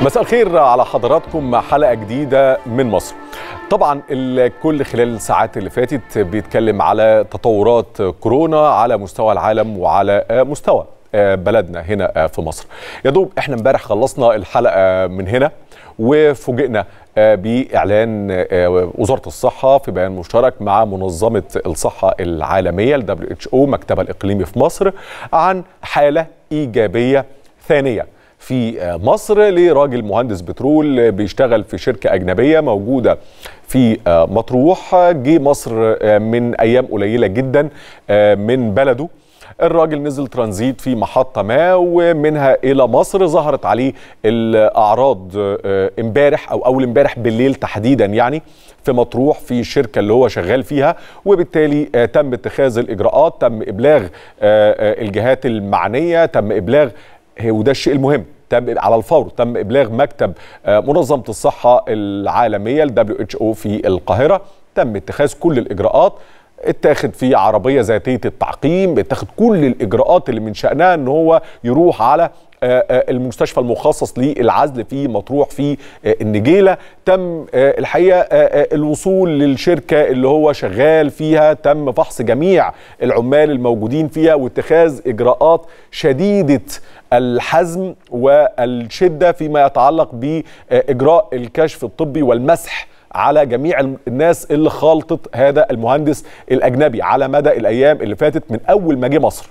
مساء الخير على حضراتكم حلقه جديده من مصر طبعا الكل خلال الساعات اللي فاتت بيتكلم على تطورات كورونا على مستوى العالم وعلى مستوى بلدنا هنا في مصر يا دوب احنا امبارح خلصنا الحلقه من هنا وفوجئنا باعلان وزاره الصحه في بيان مشترك مع منظمه الصحه العالميه ال WHO مكتبها الاقليمي في مصر عن حاله ايجابيه ثانيه في مصر لراجل مهندس بترول بيشتغل في شركه اجنبيه موجوده في مطروح جه مصر من ايام قليله جدا من بلده الراجل نزل ترانزيت في محطة ما ومنها إلى مصر ظهرت عليه الأعراض امبارح أو أول امبارح بالليل تحديدا يعني في مطروح في الشركة اللي هو شغال فيها وبالتالي تم اتخاذ الإجراءات تم إبلاغ الجهات المعنية تم إبلاغ وده الشيء المهم تم على الفور تم ابلاغ مكتب منظمه الصحه العالميه ال WHO في القاهره تم اتخاذ كل الاجراءات اتاخد في عربيه ذاتيه التعقيم اتاخد كل الاجراءات اللي من شانها ان هو يروح على المستشفى المخصص للعزل في مطروح في النجيله تم الحقيقه الوصول للشركه اللي هو شغال فيها تم فحص جميع العمال الموجودين فيها واتخاذ اجراءات شديده الحزم والشده فيما يتعلق باجراء الكشف الطبي والمسح على جميع الناس اللي خالطت هذا المهندس الاجنبي على مدى الايام اللي فاتت من اول ما جه مصر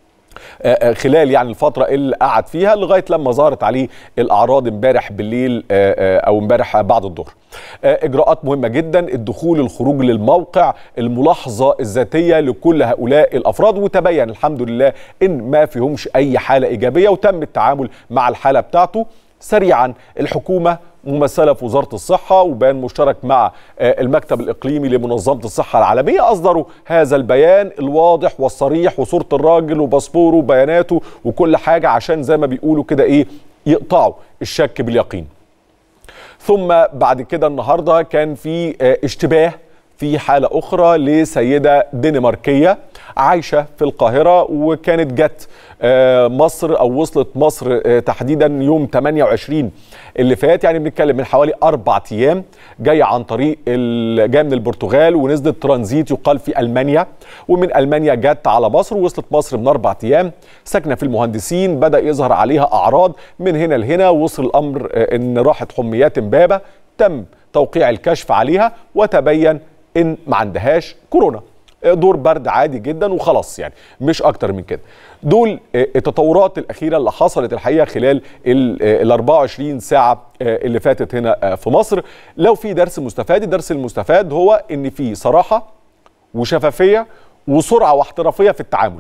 خلال يعني الفترة اللي قعد فيها لغاية لما ظهرت عليه الأعراض امبارح بالليل أو امبارح بعد الظهر إجراءات مهمة جدا الدخول الخروج للموقع الملاحظة الذاتية لكل هؤلاء الأفراد وتبين الحمد لله إن ما فيهمش أي حالة إيجابية وتم التعامل مع الحالة بتاعته سريعا الحكومة ممثله في وزاره الصحه وبيان مشترك مع المكتب الاقليمي لمنظمه الصحه العالميه اصدروا هذا البيان الواضح والصريح وصوره الراجل وباسبوره وبياناته وكل حاجه عشان زي ما بيقولوا كده ايه يقطعوا الشك باليقين. ثم بعد كده النهارده كان في اشتباه في حالة أخرى لسيدة دنماركية عايشة في القاهرة وكانت جت مصر أو وصلت مصر تحديدا يوم 28 اللي فات يعني بنتكلم من حوالي أربع أيام جاية عن طريق جاية من البرتغال ونزلت ترانزيت يقال في ألمانيا ومن ألمانيا جت على مصر ووصلت مصر من أربع أيام ساكنة في المهندسين بدأ يظهر عليها أعراض من هنا لهنا وصل الأمر إن راحت حميات إمبابة تم توقيع الكشف عليها وتبين ان ما عندهاش كورونا دور برد عادي جدا وخلاص يعني مش اكتر من كده دول التطورات الاخيره اللي حصلت الحقيقه خلال ال 24 ساعه اللي فاتت هنا في مصر لو في درس مستفاد الدرس المستفاد هو ان في صراحه وشفافيه وسرعه واحترافيه في التعامل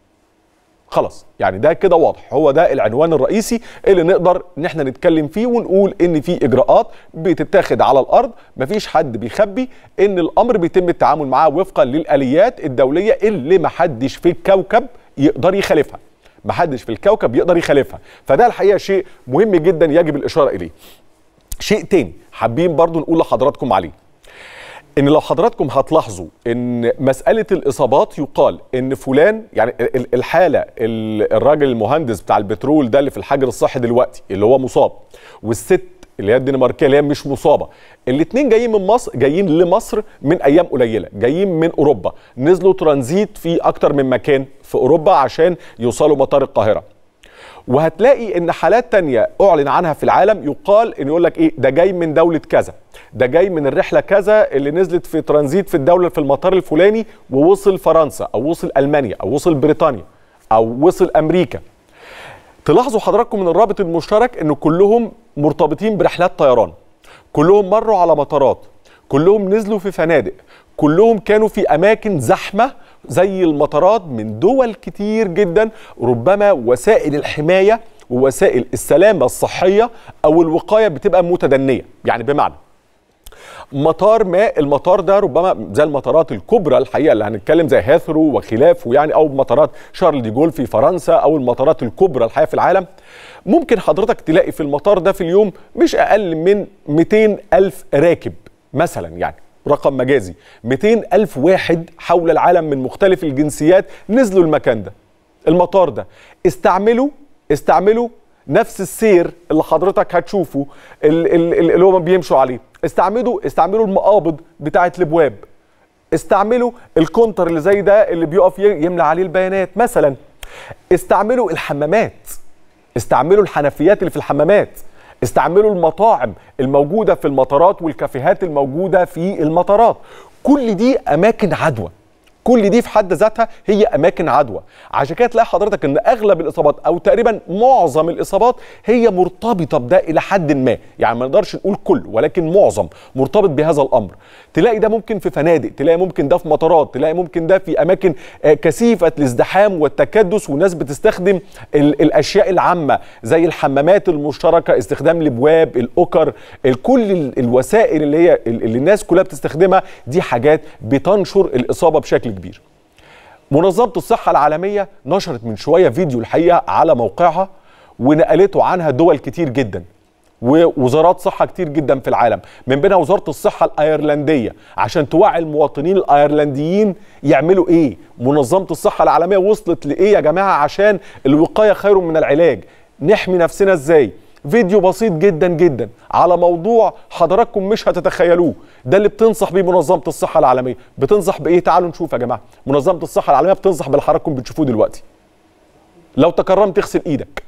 خلاص يعني ده كده واضح هو ده العنوان الرئيسي اللي نقدر ان احنا نتكلم فيه ونقول ان في اجراءات بتتاخد على الارض مفيش حد بيخبي ان الامر بيتم التعامل معاه وفقا للاليات الدوليه اللي محدش في الكوكب يقدر يخالفها محدش في الكوكب يقدر يخالفها فده الحقيقه شيء مهم جدا يجب الاشاره اليه شيء تاني حابين برضو نقول لحضراتكم عليه ان لو حضراتكم هتلاحظوا ان مساله الاصابات يقال ان فلان يعني الحاله الراجل المهندس بتاع البترول ده اللي في الحجر الصحي دلوقتي اللي هو مصاب والست اللي هي الدنماركيه اللي هي مش مصابه الاثنين جايين من مصر جايين لمصر من ايام قليله جايين من اوروبا نزلوا ترانزيت في اكتر من مكان في اوروبا عشان يوصلوا مطار القاهره وهتلاقي ان حالات تانية اعلن عنها في العالم يقال ان يقول لك ايه ده جاي من دوله كذا ده جاي من الرحله كذا اللي نزلت في ترانزيت في الدوله في المطار الفلاني ووصل فرنسا او وصل المانيا او وصل بريطانيا او وصل امريكا تلاحظوا حضراتكم من الرابط المشترك ان كلهم مرتبطين برحلات طيران كلهم مروا على مطارات كلهم نزلوا في فنادق كلهم كانوا في اماكن زحمه زي المطارات من دول كتير جدا ربما وسائل الحمايه ووسائل السلامه الصحيه او الوقايه بتبقى متدنيه يعني بمعنى مطار ما المطار ده ربما زي المطارات الكبرى الحقيقه اللي هنتكلم زي هاثرو وخلافه يعني او مطارات شارل دي جول في فرنسا او المطارات الكبرى الحقيقه في العالم ممكن حضرتك تلاقي في المطار ده في اليوم مش اقل من 200 الف راكب مثلا يعني رقم مجازي 200 ألف واحد حول العالم من مختلف الجنسيات نزلوا المكان ده المطار ده استعملوا استعملوا نفس السير اللي حضرتك هتشوفه ال- ال- ال- اللي هم بيمشوا عليه استعملوا استعملوا المقابض بتاعه الابواب استعملوا الكونتر اللي زي ده اللي بيقف ي- يملى عليه البيانات مثلا استعملوا الحمامات استعملوا الحنفيات اللي في الحمامات استعملوا المطاعم الموجودة في المطارات والكافيهات الموجودة في المطارات كل دي أماكن عدوى كل دي في حد ذاتها هي اماكن عدوى عشان كده تلاقي حضرتك ان اغلب الاصابات او تقريبا معظم الاصابات هي مرتبطه بده الى حد ما يعني ما نقدرش نقول كل ولكن معظم مرتبط بهذا الامر تلاقي ده ممكن في فنادق تلاقي ممكن ده في مطارات تلاقي ممكن ده في اماكن آه، كثيفه الازدحام والتكدس وناس بتستخدم ال- الاشياء العامه زي الحمامات المشتركه استخدام الابواب الاوكر ال- كل ال- الوسائل اللي هي اللي الناس كلها بتستخدمها دي حاجات بتنشر الاصابه بشكل كبير منظمة الصحة العالمية نشرت من شوية فيديو الحقيقة على موقعها ونقلته عنها دول كتير جدا ووزارات صحة كتير جدا في العالم من بينها وزارة الصحة الأيرلندية عشان توعي المواطنين الأيرلنديين يعملوا إيه منظمة الصحة العالمية وصلت لإيه يا جماعة عشان الوقاية خير من العلاج نحمي نفسنا إزاي فيديو بسيط جدا جدا على موضوع حضراتكم مش هتتخيلوه ده اللي بتنصح بيه منظمه الصحه العالميه بتنصح بايه تعالوا نشوف يا جماعه منظمه الصحه العالميه بتنصح باللي حضراتكم بتشوفوه دلوقتي لو تكرمت اغسل ايدك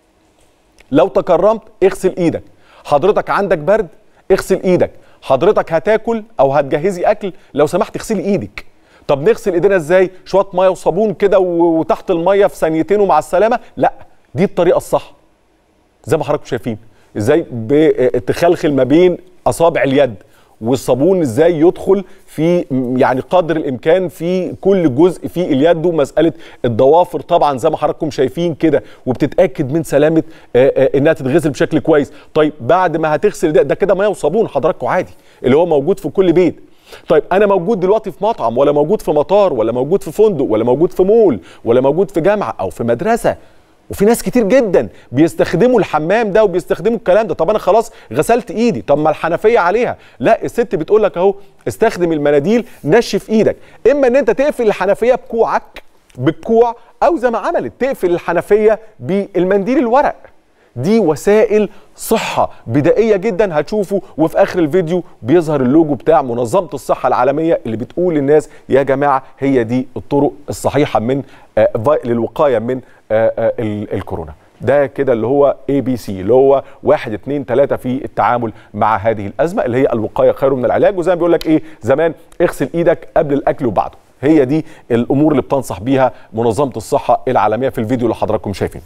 لو تكرمت اغسل ايدك حضرتك عندك برد اغسل ايدك حضرتك هتاكل او هتجهزي اكل لو سمحت اغسلي ايدك طب نغسل ايدينا ازاي شويه ميه وصابون كده و- وتحت الميه في ثانيتين ومع السلامه لا دي الطريقه الصح زي ما حضراتكم شايفين ازاي بتخلخل ما بين اصابع اليد والصابون ازاي يدخل في م- يعني قدر الامكان في كل جزء في اليد ومساله الضوافر طبعا زي ما حضراتكم شايفين كده وبتتاكد من سلامه آه، آه، انها تتغسل بشكل كويس طيب بعد ما هتغسل ده ده كده ميه وصابون حضراتكم عادي اللي هو موجود في كل بيت طيب انا موجود دلوقتي في مطعم ولا موجود في مطار ولا موجود في فندق ولا موجود في مول ولا موجود في جامعه او في مدرسه وفي ناس كتير جدا بيستخدموا الحمام ده وبيستخدموا الكلام ده طب انا خلاص غسلت ايدي طب ما الحنفيه عليها لا الست بتقول لك اهو استخدم المناديل نشف ايدك اما ان انت تقفل الحنفيه بكوعك بالكوع او زي ما عملت تقفل الحنفيه بالمنديل الورق دي وسائل صحة بدائية جدا هتشوفوا وفي آخر الفيديو بيظهر اللوجو بتاع منظمة الصحة العالمية اللي بتقول للناس يا جماعة هي دي الطرق الصحيحة من آه، في- للوقاية من آه، آه، ال- الكورونا ده كده اللي هو اي بي سي اللي هو واحد اتنين تلاته في التعامل مع هذه الازمه اللي هي الوقايه خير من العلاج وزي ما بيقول لك ايه زمان اغسل ايدك قبل الاكل وبعده هي دي الامور اللي بتنصح بيها منظمه الصحه العالميه في الفيديو اللي حضراتكم شايفينه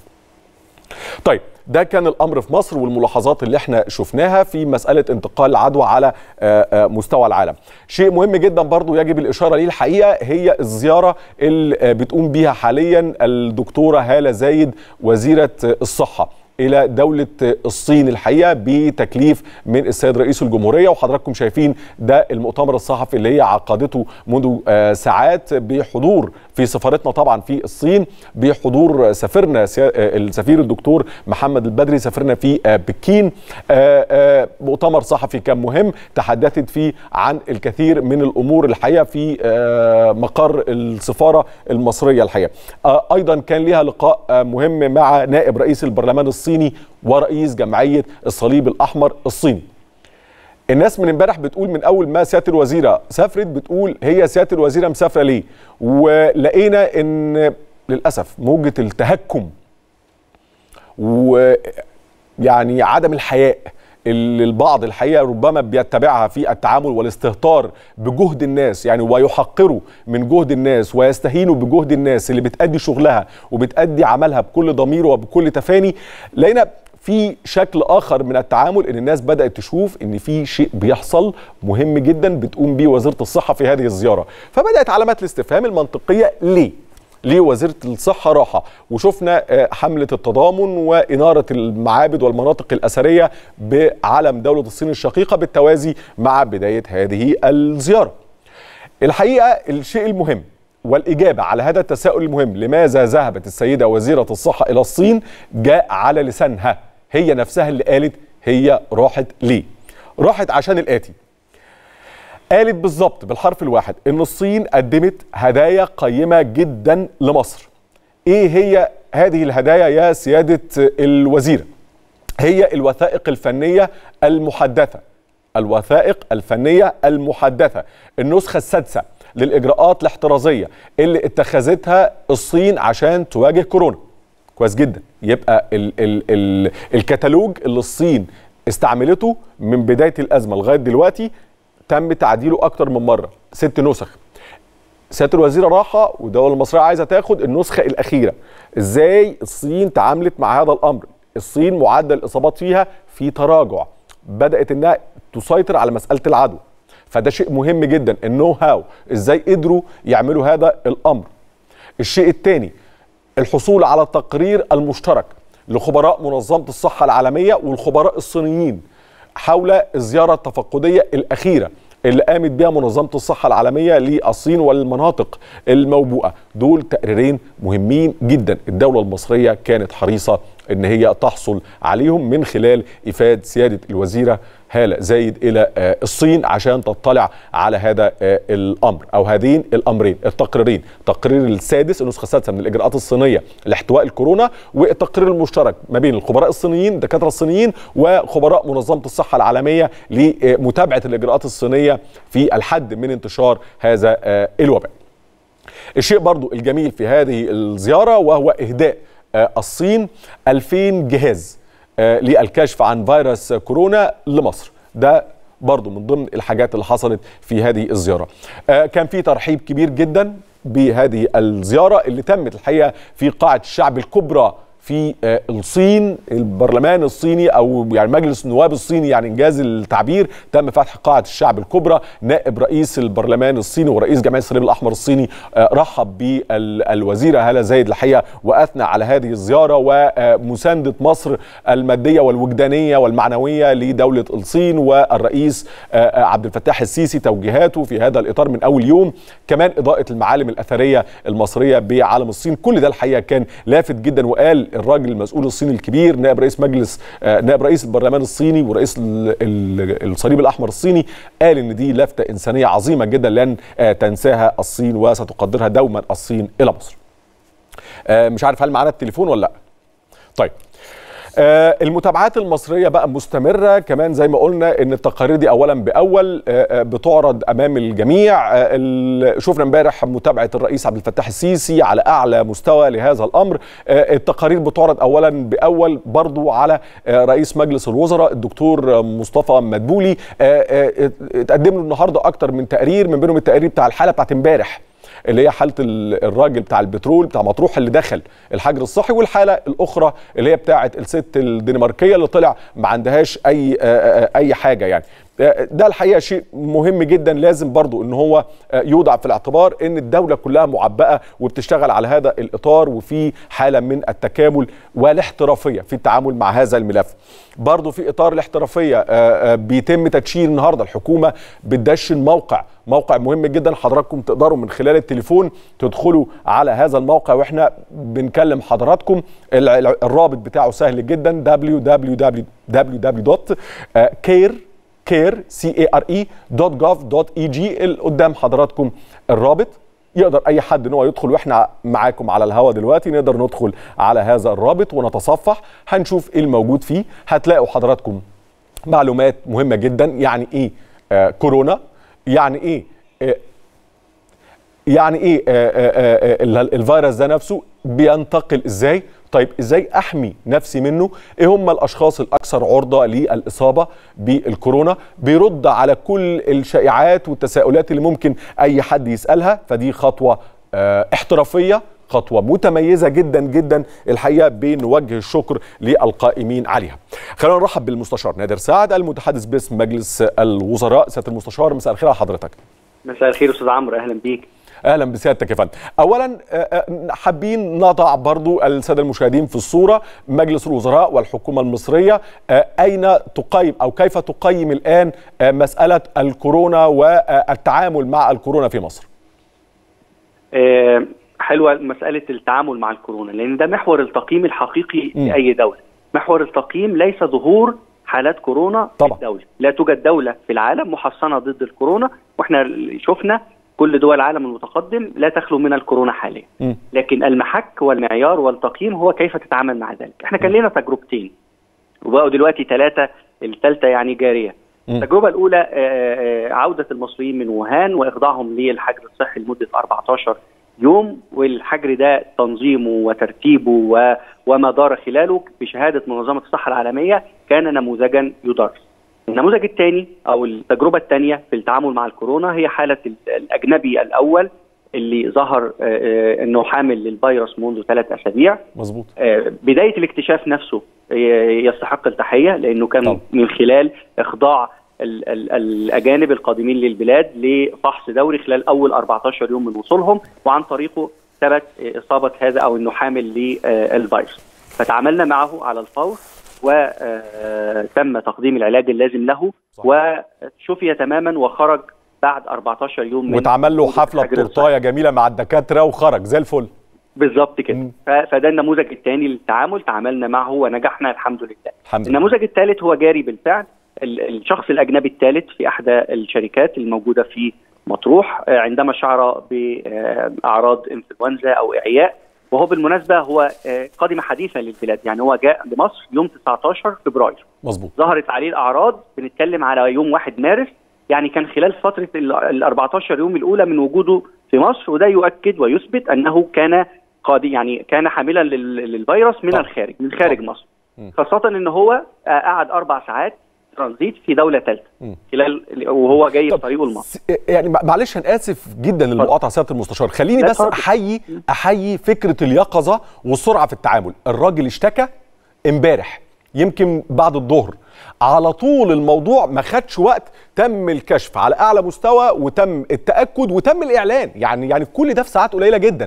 طيب ده كان الامر في مصر والملاحظات اللي احنا شفناها في مساله انتقال العدوى على آه، آه، مستوى العالم شيء مهم جدا برضو يجب الاشاره ليه الحقيقه هي الزياره اللي آه، بتقوم بيها حاليا الدكتوره هاله زايد وزيره آه، الصحه الى دوله الصين الحقيقه بتكليف من السيد رئيس الجمهوريه وحضراتكم شايفين ده المؤتمر الصحفي اللي هي عقدته منذ آه، ساعات بحضور في سفارتنا طبعا في الصين بحضور سفيرنا سيا- آه، السفير الدكتور محمد البدري سفيرنا في آه، بكين آه، آه، مؤتمر صحفي كان مهم تحدثت فيه عن الكثير من الامور الحقيقه في آه، مقر السفاره المصريه الحقيقه آه، ايضا كان ليها لقاء آه، مهم مع نائب رئيس البرلمان الصيني ورئيس جمعيه الصليب الاحمر الصيني الناس من امبارح بتقول من اول ما سياده الوزيره سافرت بتقول هي سياده الوزيره مسافره ليه ولقينا ان للاسف موجه التهكم ويعني عدم الحياء اللي البعض الحقيقه ربما بيتبعها في التعامل والاستهتار بجهد الناس يعني ويحقروا من جهد الناس ويستهينوا بجهد الناس اللي بتأدي شغلها وبتأدي عملها بكل ضمير وبكل تفاني لقينا في شكل اخر من التعامل ان الناس بدات تشوف ان في شيء بيحصل مهم جدا بتقوم بيه وزيره الصحه في هذه الزياره فبدات علامات الاستفهام المنطقيه ليه ليه وزيره الصحه راحه وشفنا آه، حمله التضامن واناره المعابد والمناطق الاثريه بعلم دوله الصين الشقيقه بالتوازي مع بدايه هذه الزياره الحقيقه الشيء المهم والإجابة على هذا التساؤل المهم لماذا ذهبت السيدة وزيرة الصحة إلى الصين جاء على لسانها هي نفسها اللي قالت هي راحت ليه راحت عشان الآتي قالت بالظبط بالحرف الواحد ان الصين قدمت هدايا قيمه جدا لمصر ايه هي هذه الهدايا يا سياده الوزيره هي الوثائق الفنيه المحدثه الوثائق الفنيه المحدثه النسخه السادسه للاجراءات الاحترازيه اللي اتخذتها الصين عشان تواجه كورونا كويس جدا يبقى ال ال ال الكتالوج اللي الصين استعملته من بدايه الازمه لغايه دلوقتي تم تعديله اكتر من مره ست نسخ سياده الوزيره راحه والدوله المصريه عايزه تاخد النسخه الاخيره ازاي الصين تعاملت مع هذا الامر الصين معدل الاصابات فيها في تراجع بدات انها تسيطر على مساله العدوى فده شيء مهم جدا النو هاو ازاي قدروا يعملوا هذا الامر الشيء الثاني الحصول على التقرير المشترك لخبراء منظمه الصحه العالميه والخبراء الصينيين حول الزياره التفقديه الاخيره اللي قامت بها منظمه الصحه العالميه للصين والمناطق الموبوءه دول تقريرين مهمين جدا الدوله المصريه كانت حريصه ان هي تحصل عليهم من خلال افاد سياده الوزيره هاله زايد الى الصين عشان تطلع على هذا الامر او هذين الامرين التقريرين التقرير السادس النسخه السادسه من الاجراءات الصينيه لاحتواء الكورونا والتقرير المشترك ما بين الخبراء الصينيين الدكاتره الصينيين وخبراء منظمه الصحه العالميه لمتابعه الاجراءات الصينيه في الحد من انتشار هذا الوباء الشيء برضو الجميل في هذه الزياره وهو اهداء الصين 2000 جهاز للكشف عن فيروس كورونا لمصر ده برضو من ضمن الحاجات اللي حصلت في هذه الزيارة كان في ترحيب كبير جدا بهذه الزيارة اللي تمت الحقيقة في قاعة الشعب الكبرى في الصين البرلمان الصيني او يعني مجلس النواب الصيني يعني انجاز التعبير تم فتح قاعه الشعب الكبرى نائب رئيس البرلمان الصيني ورئيس جمعيه الصليب الاحمر الصيني رحب بالوزيره هاله زايد الحقيقه واثنى على هذه الزياره ومسانده مصر الماديه والوجدانيه والمعنويه لدوله الصين والرئيس عبد الفتاح السيسي توجيهاته في هذا الاطار من اول يوم كمان اضاءه المعالم الاثريه المصريه بعالم الصين كل ده الحقيقه كان لافت جدا وقال الراجل المسؤول الصيني الكبير نائب رئيس مجلس نائب رئيس البرلمان الصيني ورئيس الصليب الاحمر الصيني قال ان دي لفته انسانيه عظيمه جدا لن تنساها الصين وستقدرها دوما الصين الى مصر. مش عارف هل معانا التليفون ولا لا؟ طيب آه المتابعات المصريه بقى مستمره كمان زي ما قلنا ان التقارير دي اولا باول آه بتعرض امام الجميع آه شفنا امبارح متابعه الرئيس عبد الفتاح السيسي على اعلى مستوى لهذا الامر التقارير بتعرض اولا باول برضو على رئيس مجلس الوزراء الدكتور مصطفى مدبولي اتقدم له النهارده اكتر من تقرير من بينهم التقرير بتاع الحاله بتاعت امبارح اللي هي حاله الراجل بتاع البترول بتاع مطروح اللي دخل الحجر الصحي والحاله الاخرى اللي هي بتاعه الست الدنماركيه اللي طلع ما عندهاش اي اي حاجه يعني ده الحقيقه شيء مهم جدا لازم برضو ان هو يوضع في الاعتبار ان الدوله كلها معبأه وبتشتغل على هذا الاطار وفي حاله من التكامل والاحترافيه في التعامل مع هذا الملف برضو في اطار الاحترافيه بيتم تدشين النهارده الحكومه بتدشن موقع موقع مهم جدا حضراتكم تقدروا من خلال التليفون تدخلوا على هذا الموقع واحنا بنكلم حضراتكم الرابط بتاعه سهل جدا www.care care c a r e .gov .eg قدام حضراتكم الرابط يقدر اي حد ان هو يدخل واحنا معاكم على الهوا دلوقتي نقدر ندخل على هذا الرابط ونتصفح هنشوف ايه الموجود فيه هتلاقوا حضراتكم معلومات مهمه جدا يعني ايه آه كورونا يعني ايه آه يعني ايه آه آه آه الفيروس ده نفسه بينتقل ازاي طيب ازاي احمي نفسي منه ايه هم الاشخاص الاكثر عرضه للاصابه بالكورونا بيرد على كل الشائعات والتساؤلات اللي ممكن اي حد يسالها فدي خطوه اه احترافيه خطوه متميزه جدا جدا الحقيقه بنوجه الشكر للقائمين عليها خلينا نرحب بالمستشار نادر سعد المتحدث باسم مجلس الوزراء سياده المستشار مساء الخير على حضرتك مساء الخير استاذ عمرو اهلا بيك اهلا بسيادتك يا فندم اولا حابين نضع برضو الساده المشاهدين في الصوره مجلس الوزراء والحكومه المصريه اين تقيم او كيف تقيم الان مساله الكورونا والتعامل مع الكورونا في مصر حلوه مساله التعامل مع الكورونا لان ده محور التقييم الحقيقي م. لاي دوله محور التقييم ليس ظهور حالات كورونا طبعا. في الدوله لا توجد دوله في العالم محصنه ضد الكورونا واحنا شفنا كل دول العالم المتقدم لا تخلو من الكورونا حاليا م. لكن المحك والمعيار والتقييم هو كيف تتعامل مع ذلك احنا كان لنا تجربتين وبقوا دلوقتي ثلاثه الثالثه يعني جاريه م. التجربه الاولى آه، آه، عوده المصريين من ووهان واخضاعهم للحجر الصحي لمده 14 يوم والحجر ده تنظيمه وترتيبه و- وما دار خلاله بشهاده منظمه الصحه العالميه كان نموذجا يدرس. النموذج الثاني او التجربه الثانيه في التعامل مع الكورونا هي حاله ال- الاجنبي الاول اللي ظهر آه، آه، انه حامل للفيروس منذ ثلاث اسابيع مظبوط آه، بدايه الاكتشاف نفسه آه، يستحق التحيه لانه كان طبعا. من خلال اخضاع ال ال الاجانب القادمين للبلاد لفحص دوري خلال اول 14 يوم من وصولهم وعن طريقه ثبت آه، اصابه هذا او انه حامل للفيروس فتعاملنا معه على الفور وتم تقديم العلاج اللازم له صح. وشفي تماما وخرج بعد 14 يوم من واتعمل له حفله الحجر الصحي. بتورتايه جميله مع الدكاتره وخرج زي الفل بالظبط كده مم. ف- فده النموذج الثاني للتعامل تعاملنا معه ونجحنا الحمد لله الحمد لله النموذج الثالث هو جاري بالفعل ال- الشخص الاجنبي الثالث في احدى الشركات الموجوده في مطروح آه، عندما شعر باعراض انفلونزا او اعياء وهو بالمناسبه هو آه، قادم حديثا للبلاد يعني هو جاء لمصر يوم 19 فبراير مظبوط ظهرت عليه الاعراض بنتكلم على يوم 1 مارس يعني كان خلال فتره ال 14 يوم الاولى من وجوده في مصر وده يؤكد ويثبت انه كان قاد يعني كان حاملا لل- للفيروس من طبعا. الخارج من خارج طبعا. مصر مم. خاصه ان هو آه، قعد اربع ساعات ترانزيت في دوله ثالثه مم. خلال وهو جاي في طب طريقه لمصر س- يعني مع- معلش انا اسف جدا للمقاطعه سياده المستشار خليني لا بس اتفضل. احيي احيي فكره اليقظه والسرعه في التعامل الراجل اشتكى امبارح يمكن بعد الظهر على طول الموضوع ما خدش وقت تم الكشف على اعلى مستوى وتم التاكد وتم الاعلان يعني يعني كل ده في ساعات قليله جدا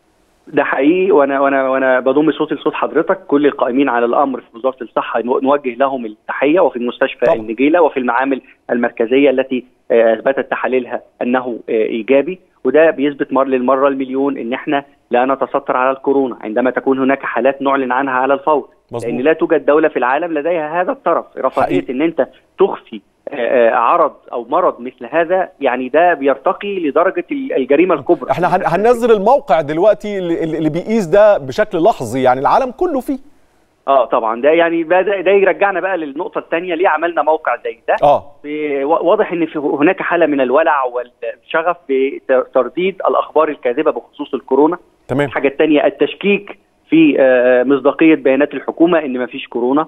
ده حقيقي وانا وانا وانا بضم صوتي لصوت حضرتك كل القائمين على الامر في وزاره الصحه نو- نوجه لهم التحيه وفي المستشفى طبعا. النجيله وفي المعامل المركزيه التي آه، اثبتت تحاليلها انه آه، ايجابي وده بيثبت مر للمره المليون ان احنا لا نتستر على الكورونا عندما تكون هناك حالات نعلن عنها على الفور مظبوط. لان لا توجد دوله في العالم لديها هذا الطرف رفاهيه حقيقي. ان انت تخفي آه، آه، عرض او مرض مثل هذا يعني ده بيرتقي لدرجه ال- الجريمه الكبرى احنا هن- هننزل الموقع دلوقتي اللي, اللي بيقيس ده بشكل لحظي يعني العالم كله فيه اه طبعا ده يعني بقى ده, ده يرجعنا بقى للنقطه الثانيه ليه عملنا موقع زي ده اه في- واضح ان في هناك حاله من الولع والشغف بترديد الاخبار الكاذبه بخصوص الكورونا تمام الحاجه الثانيه التشكيك في آه، مصداقيه بيانات الحكومه ان ما فيش كورونا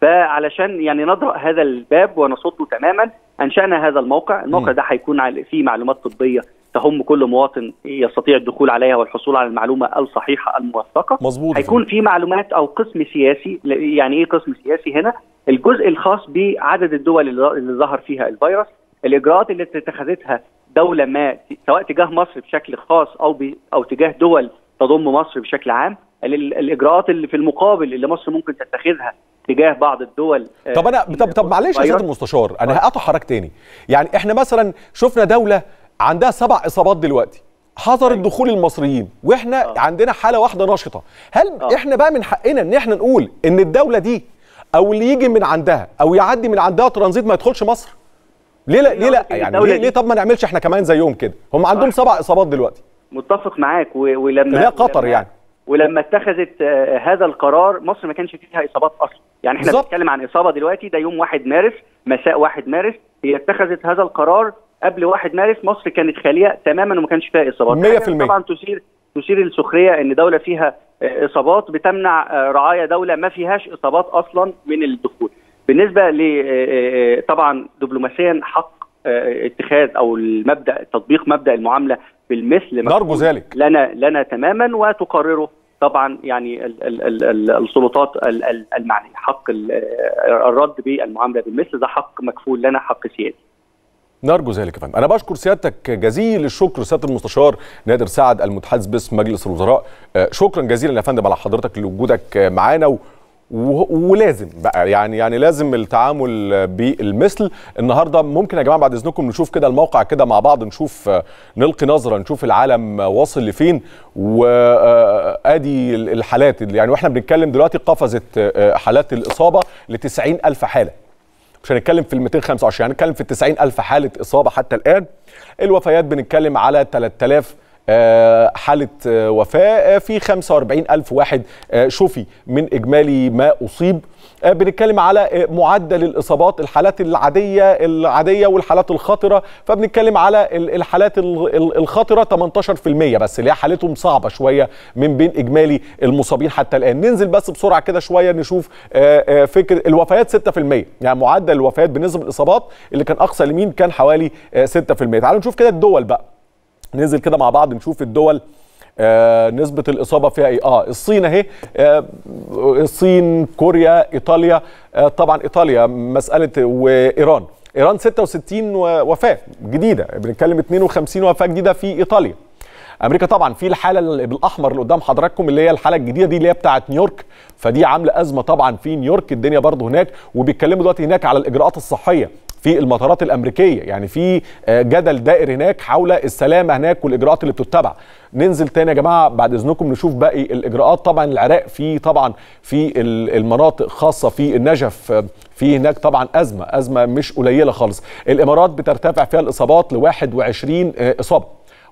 فعلشان يعني نضرأ هذا الباب ونصده تماما انشانا هذا الموقع الموقع مم. ده هيكون على- فيه معلومات طبيه تهم كل مواطن يستطيع الدخول عليها والحصول على المعلومه الصحيحه الموثقه مظبوط يا هيكون في معلومات او قسم سياسي ل- يعني ايه قسم سياسي هنا الجزء الخاص بعدد الدول اللي اللي ظهر فيها الفيروس الاجراءات اللي اتخذتها دوله ما سواء تجاه مصر بشكل خاص او ب او تجاه دول تضم مصر بشكل عام ال- ال- الاجراءات اللي في المقابل اللي مصر ممكن تتخذها تجاه بعض الدول آه، طب انا طب طب معلش يا الفيروس. سياده المستشار انا هقطع حضرتك تاني يعني احنا مثلا شفنا دوله عندها سبع اصابات دلوقتي حظرت دخول المصريين واحنا آه. عندنا حاله واحده نشطه هل آه. احنا بقى من حقنا ان احنا نقول ان الدوله دي او اللي يجي من عندها او يعدي من عندها ترانزيت ما يدخلش مصر ليه لا ليه لا يعني الدولة ليه, دي- ليه طب ما نعملش احنا كمان زيهم كده هم عندهم سبع اصابات دلوقتي متفق معاك و- ولما اللي هي قطر ولما- يعني. ولما اتخذت آه، هذا القرار مصر ما كانش فيها اصابات اصلا يعني احنا بالظبط. بنتكلم عن اصابه دلوقتي ده يوم 1 مارس مساء 1 مارس هي اتخذت هذا القرار قبل 1 مارس مصر كانت خاليه تماما وما كانش فيها اصابات 100%. طبعا تثير تثير السخريه ان دوله فيها آه، اصابات بتمنع آه، رعايا دوله ما فيهاش اصابات اصلا من الدخول بالنسبه ل آه، آه، طبعا دبلوماسيا حق آه، اتخاذ او المبدا تطبيق مبدا المعامله بالمثل نرجو مفروض ذلك. لنا لنا تماما وتقرره طبعا يعني ال ال ال ال السلطات ال- ال- المعنيه حق ال- آه، الرد بالمعامله بالمثل ده حق مكفول لنا حق سيادي نرجو ذلك يا فندم انا بشكر سيادتك جزيل الشكر سياده المستشار نادر سعد المتحدث باسم مجلس الوزراء آه، شكرا جزيلا يا فندم على حضرتك لوجودك آه، معانا و... و... ولازم بقى يعني يعني لازم التعامل آه، بالمثل النهارده ممكن يا جماعه بعد اذنكم نشوف كده الموقع كده مع بعض نشوف آه، نلقي نظره نشوف العالم آه، واصل لفين وادي الحالات اللي يعني واحنا بنتكلم دلوقتي قفزت آه، حالات الاصابه ل 90 الف حاله مش هنتكلم في ال 225 هنتكلم في ال 90 الف حاله اصابه حتى الان الوفيات بنتكلم على 3000 حالة وفاة في 45 ألف واحد شفي من إجمالي ما أصيب بنتكلم على معدل الإصابات الحالات العادية العادية والحالات الخطرة فبنتكلم على الحالات الخطرة 18% بس اللي هي حالتهم صعبة شوية من بين إجمالي المصابين حتى الآن ننزل بس بسرعة كده شوية نشوف فكرة الوفيات 6% يعني معدل الوفيات بالنسبة للإصابات اللي كان أقصى اليمين كان حوالي 6% تعالوا نشوف كده الدول بقى ننزل كده مع بعض نشوف الدول آه نسبة الإصابة فيها إيه؟ آه الصين أهي آه الصين كوريا إيطاليا آه طبعا إيطاليا مسألة وإيران إيران 66 وفاة جديدة بنتكلم 52 وفاة جديدة في إيطاليا امريكا طبعا في الحاله اللي بالاحمر اللي قدام حضراتكم اللي هي الحاله الجديده دي اللي هي بتاعه نيويورك فدي عامله ازمه طبعا في نيويورك الدنيا برضه هناك وبيتكلموا دلوقتي هناك على الاجراءات الصحيه في المطارات الامريكيه يعني في جدل دائر هناك حول السلامه هناك والاجراءات اللي بتتبع ننزل تاني يا جماعه بعد اذنكم نشوف باقي الاجراءات طبعا العراق في طبعا في المناطق خاصه في النجف في هناك طبعا ازمه ازمه مش قليله خالص الامارات بترتفع فيها الاصابات ل 21 اصابه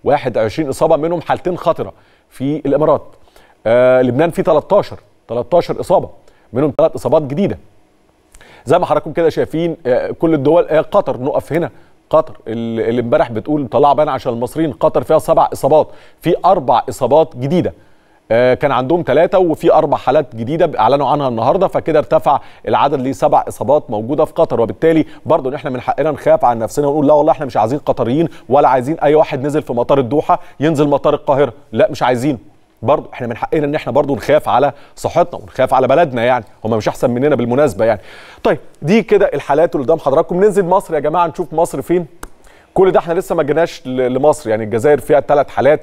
21 اصابه منهم حالتين خطره في الامارات آه لبنان في 13 13 اصابه منهم ثلاث اصابات جديده زي ما حضراتكم كده شايفين كل الدول قطر نقف هنا قطر اللي امبارح بتقول طلع بان عشان المصريين قطر فيها سبع اصابات في اربع اصابات جديده كان عندهم ثلاثة وفي أربع حالات جديدة أعلنوا عنها النهاردة فكده ارتفع العدد لسبع إصابات موجودة في قطر وبالتالي برضه إحنا من حقنا نخاف عن نفسنا ونقول لا والله إحنا مش عايزين قطريين ولا عايزين أي واحد نزل في مطار الدوحة ينزل مطار القاهرة لا مش عايزين برضه احنا من حقنا ان احنا برضه نخاف على صحتنا ونخاف على بلدنا يعني هم مش احسن مننا بالمناسبه يعني طيب دي كده الحالات اللي قدام حضراتكم ننزل مصر يا جماعه نشوف مصر فين كل ده احنا لسه ما جيناش لمصر يعني الجزائر فيها ثلاث حالات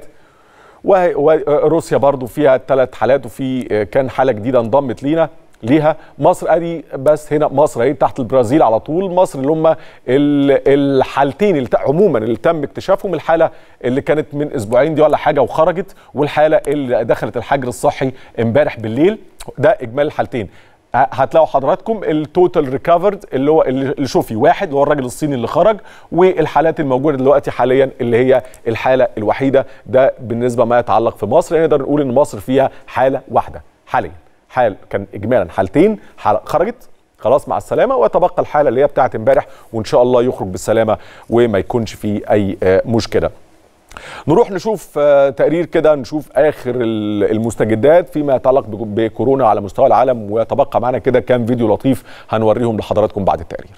وروسيا برضه فيها ثلاث حالات وفي كان حاله جديده انضمت لينا ليها مصر ادي بس هنا مصر اهي تحت البرازيل على طول مصر اللي هم الحالتين اللي عموما اللي تم اكتشافهم الحاله اللي كانت من اسبوعين دي ولا حاجه وخرجت والحاله اللي دخلت الحجر الصحي امبارح بالليل ده اجمالي الحالتين هتلاقوا حضراتكم التوتال ريكفرد اللي هو اللي شوفي واحد اللي هو الراجل الصيني اللي خرج والحالات الموجوده دلوقتي حاليا اللي هي الحاله الوحيده ده بالنسبه ما يتعلق في مصر نقدر نقول ان مصر فيها حاله واحده حاليا حال كان اجمالا حالتين حالة خرجت خلاص مع السلامه وتبقى الحاله اللي هي بتاعت امبارح وان شاء الله يخرج بالسلامه وما يكونش فيه اي مشكله نروح نشوف تقرير كده نشوف اخر المستجدات فيما يتعلق بكورونا على مستوى العالم ويتبقى معنا كده كام فيديو لطيف هنوريهم لحضراتكم بعد التقرير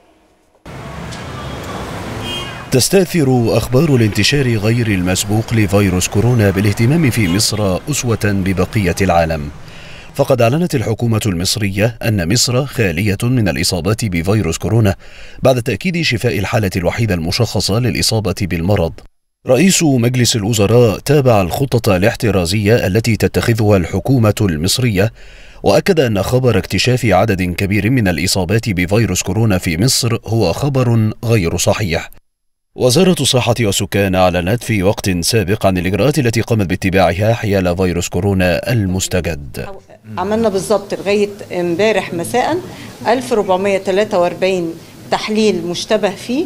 تستأثر أخبار الانتشار غير المسبوق لفيروس كورونا بالاهتمام في مصر أسوة ببقية العالم فقد أعلنت الحكومة المصرية أن مصر خالية من الإصابات بفيروس كورونا بعد تأكيد شفاء الحالة الوحيدة المشخصة للإصابة بالمرض رئيس مجلس الوزراء تابع الخطة الاحترازية التي تتخذها الحكومة المصرية وأكد أن خبر اكتشاف عدد كبير من الإصابات بفيروس كورونا في مصر هو خبر غير صحيح وزارة الصحة والسكان أعلنت في وقت سابق عن الإجراءات التي قامت باتباعها حيال فيروس كورونا المستجد عملنا بالظبط لغاية امبارح مساء 1443 تحليل مشتبه فيه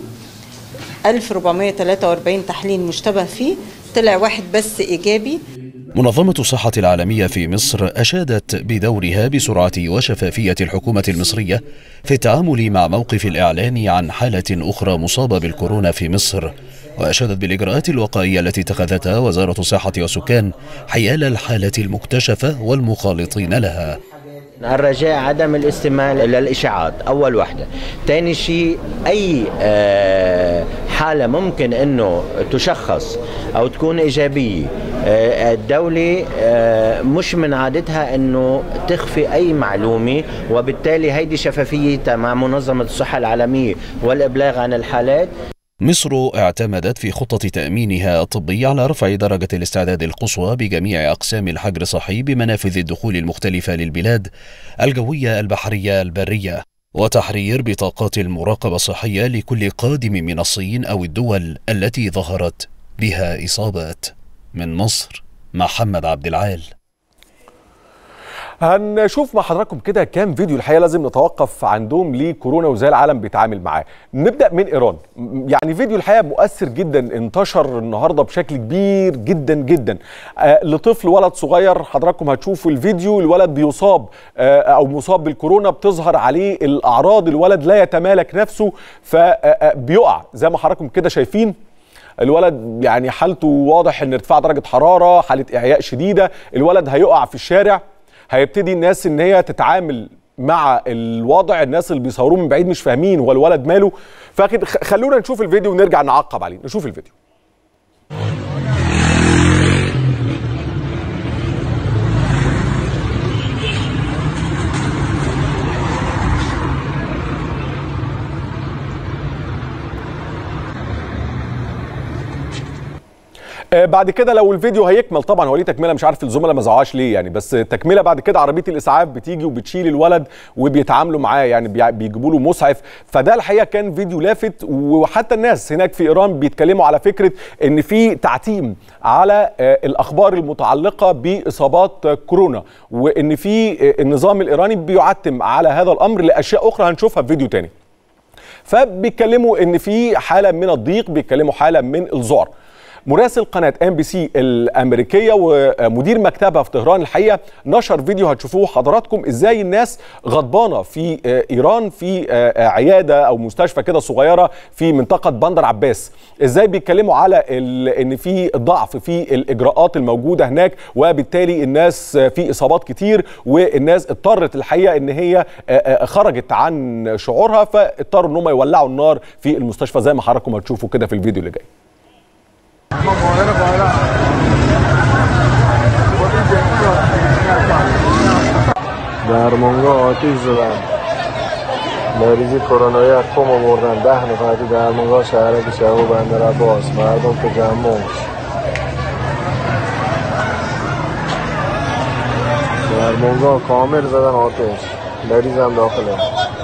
1443 تحليل مشتبه فيه طلع واحد بس إيجابي منظمة الصحة العالمية في مصر أشادت بدورها بسرعة وشفافية الحكومة المصرية في التعامل مع موقف الإعلان عن حالة أخرى مصابة بالكورونا في مصر وأشادت بالإجراءات الوقائية التي اتخذتها وزارة الصحة والسكان حيال الحالة المكتشفة والمخالطين لها الرجاء عدم الاستماع للإشاعات أول وحدة ثاني شيء أي حالة ممكن أنه تشخص أو تكون إيجابية الدولة مش من عادتها أنه تخفي أي معلومة وبالتالي هيدي شفافية مع منظمة الصحة العالمية والإبلاغ عن الحالات مصر اعتمدت في خطة تأمينها الطبي على رفع درجة الاستعداد القصوى بجميع أقسام الحجر الصحي بمنافذ الدخول المختلفة للبلاد الجوية البحرية البرية وتحرير بطاقات المراقبة الصحية لكل قادم من الصين أو الدول التي ظهرت بها إصابات من مصر محمد عبد العال هنشوف مع حضراتكم كده كام فيديو الحقيقه لازم نتوقف عندهم لكورونا وازاي العالم بيتعامل معاه نبدا من ايران م- يعني فيديو الحقيقه مؤثر جدا انتشر النهارده بشكل كبير جدا جدا آه لطفل ولد صغير حضراتكم هتشوفوا الفيديو الولد بيصاب آه او مصاب بالكورونا بتظهر عليه الاعراض الولد لا يتمالك نفسه فبيقع زي ما حضراتكم كده شايفين الولد يعني حالته واضح ان ارتفاع درجه حراره حاله اعياء شديده الولد هيقع في الشارع هيبتدي الناس ان هي تتعامل مع الوضع الناس اللي بيصوروه من بعيد مش فاهمين هو الولد ماله فخلونا نشوف الفيديو ونرجع نعقب عليه نشوف الفيديو آه، بعد كده لو الفيديو هيكمل طبعا هو ليه تكمله مش عارف الزملاء ما زعقوش ليه يعني بس تكمله بعد كده عربيه الاسعاف بتيجي وبتشيل الولد وبيتعاملوا معاه يعني بيع- بيجيبوا له مسعف فده الحقيقه كان فيديو لافت وحتى الناس هناك في ايران بيتكلموا على فكره ان في تعتيم على آه، الاخبار المتعلقه باصابات كورونا وان في آه، النظام الايراني بيعتم على هذا الامر لاشياء اخرى هنشوفها في فيديو تاني فبيتكلموا ان في حاله من الضيق بيتكلموا حاله من الذعر مراسل قناه ام بي سي الامريكيه ومدير مكتبها في طهران الحقيقه نشر فيديو هتشوفوه حضراتكم ازاي الناس غضبانه في آه، ايران في آه، عياده او مستشفى كده صغيره في منطقه بندر عباس ازاي بيتكلموا على ال- ان في ضعف في الاجراءات الموجوده هناك وبالتالي الناس آه، في اصابات كتير والناس اضطرت الحقيقه ان هي آه، آه، خرجت عن شعورها فاضطروا ان هم يولعوا النار في المستشفى زي ما حضراتكم هتشوفوا كده في الفيديو اللي جاي درمانگاه آتیش زدن مریضی کرونایی از قم آوردن ده نفر تو درمانگاه شهرک شهر و بندر عباس مردم که جمع درمانگاه کامل زدن آتش مریض هم داخله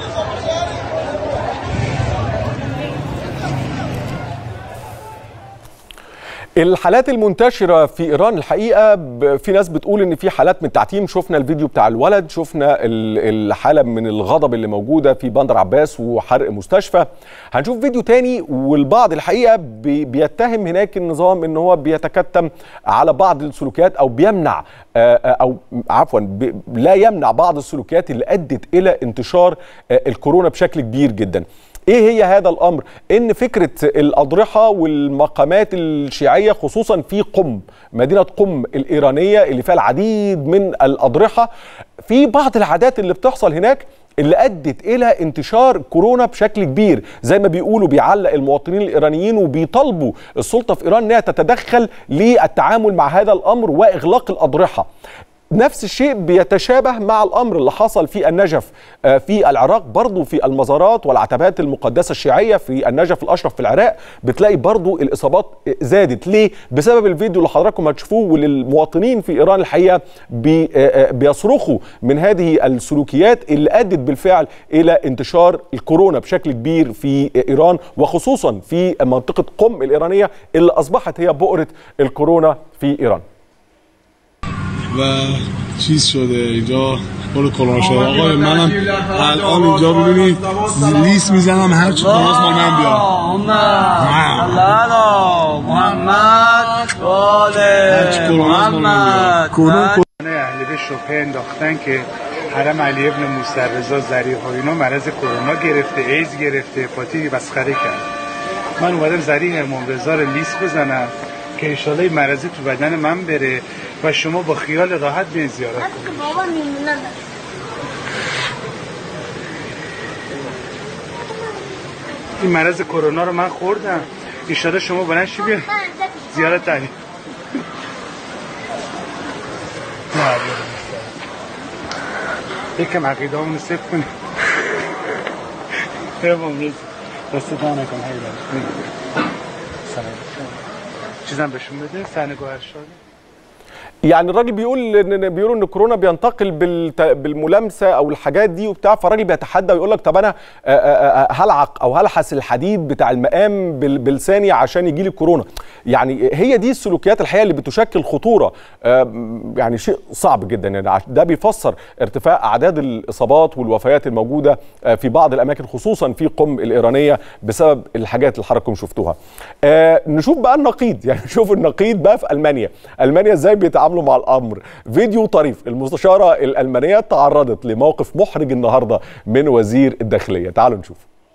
الحالات المنتشرة في إيران الحقيقة ب- في ناس بتقول إن في حالات من التعتيم شفنا الفيديو بتاع الولد شفنا ال- الحالة من الغضب اللي موجودة في بندر عباس وحرق مستشفى هنشوف فيديو تاني والبعض الحقيقة بي- بيتهم هناك النظام إن هو بيتكتم على بعض السلوكيات أو بيمنع آه، آه، أو عفوا ب- لا يمنع بعض السلوكيات اللي أدت إلى انتشار آه، الكورونا بشكل كبير جدا ايه هي هذا الامر ان فكره الاضرحه والمقامات الشيعيه خصوصا في قم مدينه قم الايرانيه اللي فيها العديد من الاضرحه في بعض العادات اللي بتحصل هناك اللي ادت الى انتشار كورونا بشكل كبير زي ما بيقولوا بيعلق المواطنين الايرانيين وبيطالبوا السلطه في ايران انها تتدخل للتعامل مع هذا الامر واغلاق الاضرحه نفس الشيء بيتشابه مع الامر اللي حصل في النجف آه، في العراق برضو في المزارات والعتبات المقدسه الشيعيه في النجف الاشرف في العراق بتلاقي برضو الاصابات زادت ليه بسبب الفيديو اللي حضراتكم هتشوفوه والمواطنين في ايران الحقيقه بي آه، آه، بيصرخوا من هذه السلوكيات اللي ادت بالفعل الى انتشار الكورونا بشكل كبير في ايران وخصوصا في منطقه قم الايرانيه اللي اصبحت هي بؤره الكورونا في ايران و چیز شده اینجا برو کرونا شده آقای منم الان اینجا ببینید لیست میزنم هر چی درست مال من بیارم هر چی کرونا مال من بیارم اهل شبهه انداختن که حرم علی ابن موسی رضا ظریف و اینا مرض کرونا گرفته ایز گرفته هپاتیت مسخره کرد من اومدم ظریف امام رضا رو لیست بزنم که ایشالا این مرضی تو بدن من بره و شما با خیال راحت بیاین زیارت کنید این مرض کرونا رو من خوردم ایشالا شما بلند شی بیاین زیارت علی نه، بیارم. یکم عقیده همونو سف کنیم امام رضا دست تا نکن حیدر سلام چیزم بهشون بده سرنگاه ارشاد يعني الراجل بيقول ان بيقولوا ان كورونا بينتقل بالت- بالملامسه او الحاجات دي وبتاع فالراجل بيتحدى ويقول لك طب انا آه، آه، آه، هلعق او هلحس الحديد بتاع المقام بال- بلساني عشان يجي لي كورونا يعني هي دي السلوكيات الحقيقه اللي بتشكل خطوره آه، يعني شيء صعب جدا يعني عش- ده بيفسر ارتفاع اعداد الاصابات والوفيات الموجوده آه، في بعض الاماكن خصوصا في قم الايرانيه بسبب الحاجات اللي حضراتكم شفتوها آه، نشوف بقى النقيض يعني نشوف النقيض بقى في المانيا المانيا ازاي بيتعاملوا مع الامر فيديو طريف المستشاره الالمانيه تعرضت لموقف محرج النهارده من وزير الداخليه تعالوا نشوف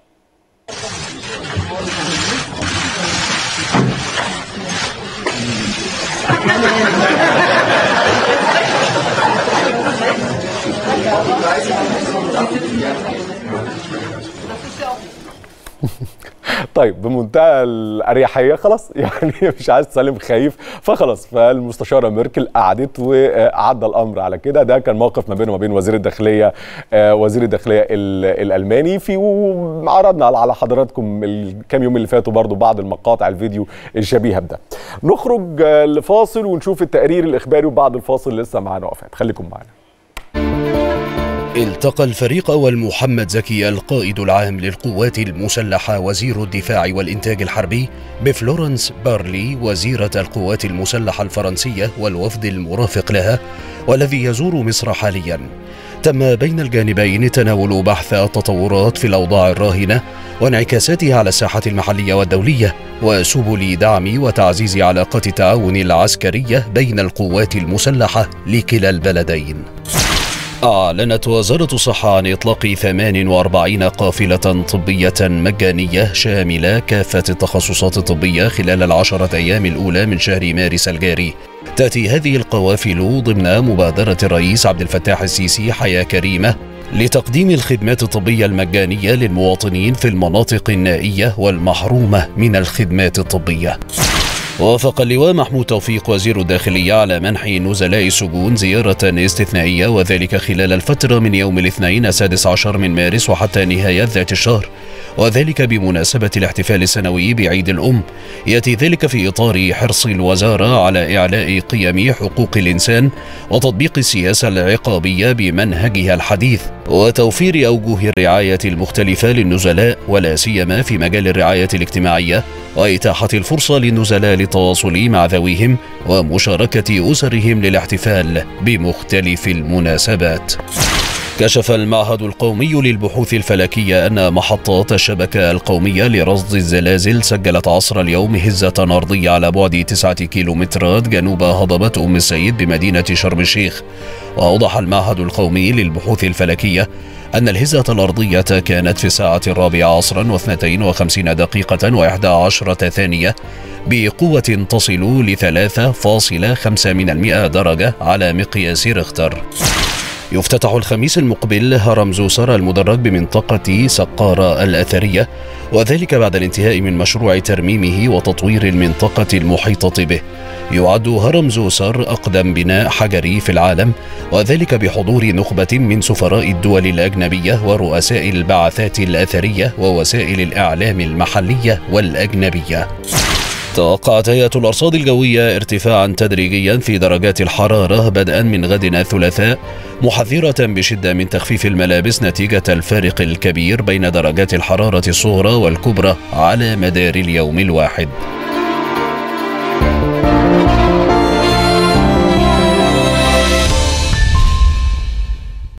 طيب بمنتهى الاريحيه خلاص يعني مش عايز تسلم خايف فخلاص فالمستشاره ميركل قعدت وعدى الامر على كده ده كان موقف ما بينه وما بين وزير الداخليه آه، وزير الداخليه ال- الالماني في وعرضنا على حضراتكم الكام يوم اللي فاتوا برضو بعض المقاطع الفيديو الشبيهه بده نخرج آه، لفاصل ونشوف التقرير الاخباري وبعد الفاصل لسه معانا وفات خليكم معانا التقى الفريق أول محمد زكي القائد العام للقوات المسلحة وزير الدفاع والإنتاج الحربي بفلورنس بارلي وزيرة القوات المسلحة الفرنسية والوفد المرافق لها والذي يزور مصر حاليا تم بين الجانبين تناول بحث التطورات في الأوضاع الراهنة وانعكاساتها على الساحة المحلية والدولية وسبل دعم وتعزيز علاقات التعاون العسكرية بين القوات المسلحة لكلا البلدين أعلنت وزارة الصحة عن إطلاق 48 قافلة طبية مجانية شاملة كافة التخصصات الطبية خلال العشرة أيام الأولى من شهر مارس الجاري. تأتي هذه القوافل ضمن مبادرة الرئيس عبد الفتاح السيسي حياة كريمة لتقديم الخدمات الطبية المجانية للمواطنين في المناطق النائية والمحرومة من الخدمات الطبية. وافق اللواء محمود توفيق وزير الداخلية على منح نزلاء السجون زيارة استثنائية وذلك خلال الفترة من يوم الاثنين السادس عشر من مارس وحتى نهاية ذات الشهر وذلك بمناسبة الاحتفال السنوي بعيد الأم يأتي ذلك في إطار حرص الوزارة على إعلاء قيم حقوق الإنسان وتطبيق السياسة العقابية بمنهجها الحديث وتوفير أوجه الرعاية المختلفة للنزلاء ولا سيما في مجال الرعاية الاجتماعية وإتاحة الفرصة للنزلاء للتواصل مع ذويهم ومشاركة أسرهم للاحتفال بمختلف المناسبات. كشف المعهد القومي للبحوث الفلكية أن محطات الشبكة القومية لرصد الزلازل سجلت عصر اليوم هزة أرضية على بعد تسعة كيلومترات جنوب هضبة أم السيد بمدينة شرم الشيخ وأوضح المعهد القومي للبحوث الفلكية أن الهزة الأرضية كانت في الساعة الرابعة عصرا واثنتين وخمسين دقيقة وإحدى عشرة ثانية بقوة تصل لثلاثة فاصلة خمسة من المئة درجة على مقياس ريختر يفتتح الخميس المقبل هرم زوسر المدرج بمنطقة سقارة الأثرية وذلك بعد الانتهاء من مشروع ترميمه وتطوير المنطقة المحيطة به يعد هرم زوسر أقدم بناء حجري في العالم وذلك بحضور نخبة من سفراء الدول الأجنبية ورؤساء البعثات الأثرية ووسائل الإعلام المحلية والأجنبية توقعت هيئة الأرصاد الجوية ارتفاعا تدريجيا في درجات الحرارة بدءا من غد الثلاثاء محذرة بشدة من تخفيف الملابس نتيجة الفارق الكبير بين درجات الحرارة الصغرى والكبرى على مدار اليوم الواحد